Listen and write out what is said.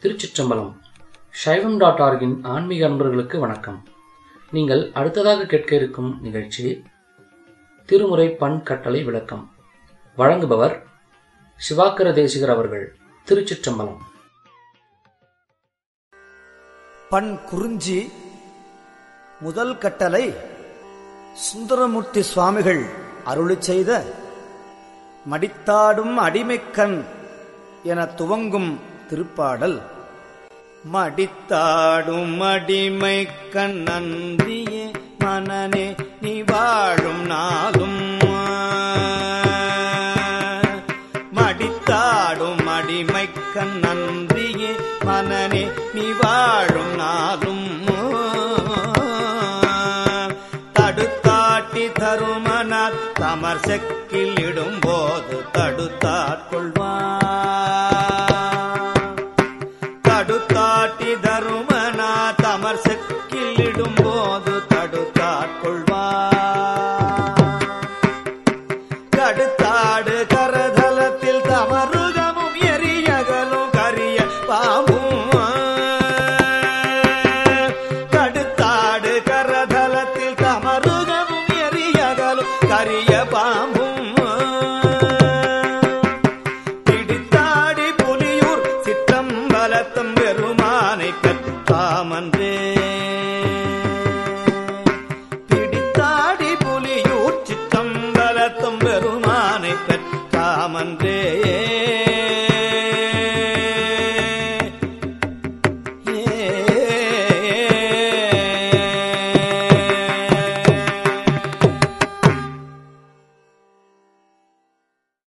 திருச்சிற்றம்பலம் சைவம் டாட் ஆர்கின் ஆன்மீக அன்பர்களுக்கு வணக்கம் நீங்கள் அடுத்ததாக கேட்க இருக்கும் நிகழ்ச்சி திருமுறை பண் கட்டளை விளக்கம் வழங்குபவர் சிவாக்கர தேசிகர் அவர்கள் திருச்சிற்றம்பலம் பண் குறிஞ்சி முதல் கட்டளை சுந்தரமூர்த்தி சுவாமிகள் அருளிச் செய்த மடித்தாடும் அடிமைக்கண் என துவங்கும் திருப்பாடல் மடித்தாடும் அடிமைக்கண் நன்றியே மனனே நீ வாழும் நாளும் மடித்தாடும் அடிமைக்கண் நன்றியே மனனே நீ வாழும் நாளும் தடுத்தாட்டி தருமனார் தமர் செக்கில் இடும்போது தடுத்தாட்கொள்வார் தடுத்தாட்டி தருமனா தமர் செக்கில் இடும்போது தடுத்தாட்கொள்வார் கடுத்தாடு கரதலத்தில் தமருகமும் எரியகலும் கரிய பாம்பும் கடுத்தாடு கரதலத்தில் தமருகமும் எரியகலும் கரிய பாம்பும் பிடித்தாடி புலியூர் சிற்றம்பலத்தம் பெருமானை பெற்றாமன்றே பிடித்தாடி புலியூர் சிற்றம்பலத்தம் பெருமானை பெற்றாமன்றே